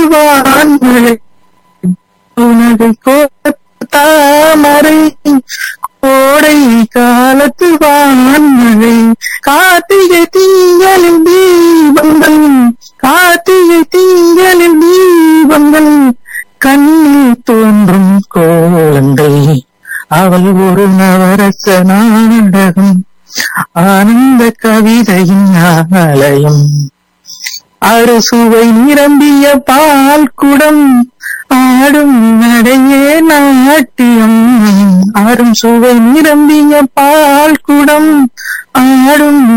வான்மழை உனது தாமரை கோடை காலத்து வான்மழை கார்த்திகை திங்களில் தீபங்கள் கார்த்திகை திங்களில் தீபங்கள் கண்ணில் தோன்றும் கோலங்கள் அவள் ஒரு நவரச நாடகம் ஆனந்த கவிதையின் ஆலயம் அறுசுவை நிரம்பிய பால் குடம் ஆடும் நடையே நாட்டியம் ஆடும் சுவை நிரம்பிய பால் குடம் ஆடும்